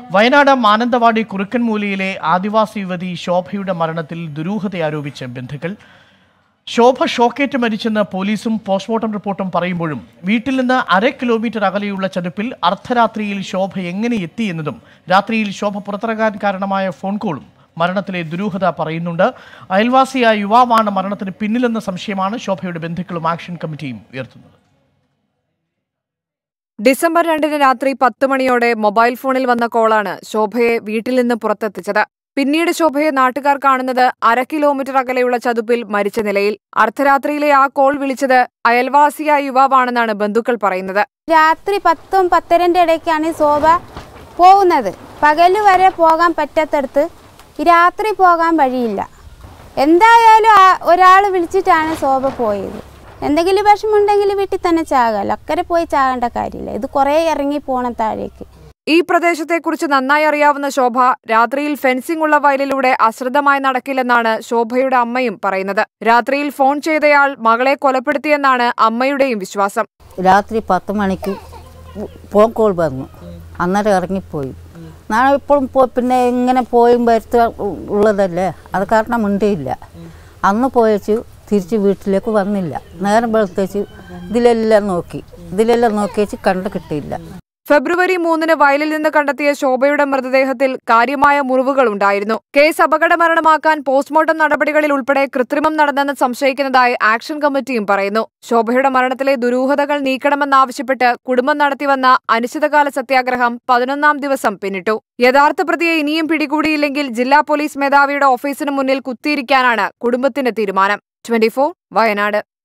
വയനാട് മാനന്തവാടി കുറുക്കൻമൂലയിലെ ആദിവാസി യുവതി ശോഭയുടെ മരണത്തിൽ ദുരൂഹത ആരോപിച്ച് ബന്ധുക്കൾ ശോഭ ഷോക്കേറ്റ് മരിച്ചെന്ന് പോലീസും പോസ്റ്റ്മോർട്ടം റിപ്പോർട്ടും പറയുമ്പോഴും വീട്ടിൽ നിന്ന് അര കിലോമീറ്റർ അകലെയുള്ള ചതുപ്പിൽ അർദ്ധരാത്രിയിൽ ശോഭ എങ്ങനെ എത്തി എന്നതും രാത്രിയിൽ ശോഭ പുറത്തിറങ്ങാൻ കാരണമായ ഫോൺ കോളും മരണത്തിലെ ദുരൂഹത പറയുന്നുണ്ട് അയൽവാസിയായ യുവാവാണ് മരണത്തിന് പിന്നിലെന്ന സംശയമാണ് ശോഭയുടെ ബന്ധുക്കളും ആക്ഷൻ കമ്മിറ്റിയും ഉയർത്തുന്നത് ഡിസംബർ രണ്ടിന് രാത്രി പത്ത് മണിയോടെ മൊബൈൽ ഫോണിൽ വന്ന കോളാണ് ശോഭയെ വീട്ടിൽ നിന്ന് പുറത്തെത്തിച്ചത് പിന്നീട് ശോഭയെ നാട്ടുകാർ കാണുന്നത് അര കിലോമീറ്റർ അകലെയുള്ള ചതുപ്പിൽ മരിച്ച നിലയിൽ അർദ്ധരാത്രിയിലെ ആ കോൾ വിളിച്ചത് അയൽവാസിയായ യുവാവാണെന്നാണ് ബന്ധുക്കൾ പറയുന്നത് രാത്രി പത്തും പത്തരൻ്റെ ഇടയ്ക്കാണ് ഈ ശോഭ പോകുന്നത് പകല് വരെ പോകാൻ പറ്റാത്തടത്ത് ഈ രാത്രി പോകാൻ വഴിയില്ല എന്തായാലും ഒരാൾ വിളിച്ചിട്ടാണ് ശോഭ പോയത് എന്തെങ്കിലും വിഷമമുണ്ടെങ്കിൽ വീട്ടിൽ തന്നെ ചാകാമല്ലോ അക്കരെ പോയി ചാകേണ്ട കാര്യമില്ല ഇത് കുറേ ഇറങ്ങി പോകണം താഴേക്ക് ഈ പ്രദേശത്തെക്കുറിച്ച് നന്നായി അറിയാവുന്ന ശോഭ രാത്രിയിൽ ഫെൻസിംഗ് ഉള്ള വയലിലൂടെ അശ്രദ്ധമായി നടക്കില്ലെന്നാണ് ശോഭയുടെ അമ്മയും പറയുന്നത് രാത്രിയിൽ ഫോൺ ചെയ്തയാൾ മകളെ കൊലപ്പെടുത്തിയെന്നാണ് അമ്മയുടെയും വിശ്വാസം രാത്രി പത്ത് മണിക്ക് ഫോൺ കോൾ വന്നു അന്നേരം ഇറങ്ങിപ്പോയി ഞാൻ ഇപ്പോഴും പോ പിന്നെ ഇങ്ങനെ പോയും വരുത്ത ഉള്ളതല്ലേ അത് കാരണം മിണ്ടിയില്ല അന്ന് പോയച്ചു തിരിച്ച് വീട്ടിലേക്ക് വന്നില്ല നേരം വെളുത്തേച്ച് ഇതിലെല്ലാം നോക്കി ഇതിലെല്ലാം നോക്കിയേച്ച് കണ്ടു കിട്ടിയില്ല ഫെബ്രുവരി മൂന്നിന് വയലിൽ നിന്ന് കണ്ടെത്തിയ ശോഭയുടെ മൃതദേഹത്തിൽ കാര്യമായ മുറിവുകൾ ഉണ്ടായിരുന്നു കേസ് അപകടമരണമാക്കാൻ പോസ്റ്റ്മോർട്ടം നടപടികളിൽ ഉൾപ്പെടെ കൃത്രിമം നടന്നെന്ന് സംശയിക്കുന്നതായി ആക്ഷൻ കമ്മിറ്റിയും പറയുന്നു ശോഭയുടെ മരണത്തിലെ ദുരൂഹതകൾ നീക്കണമെന്നാവശ്യപ്പെട്ട് കുടുംബം നടത്തിവന്ന അനിശ്ചിതകാല സത്യാഗ്രഹം പതിനൊന്നാം ദിവസം പിന്നിട്ടു യഥാർത്ഥ പ്രതിയെ ഇനിയും പിടികൂടിയില്ലെങ്കിൽ ജില്ലാ പോലീസ് മേധാവിയുടെ ഓഫീസിന് മുന്നിൽ കുത്തിയിരിക്കാനാണ് കുടുംബത്തിന്റെ തീരുമാനം ട്വന്റി വയനാട്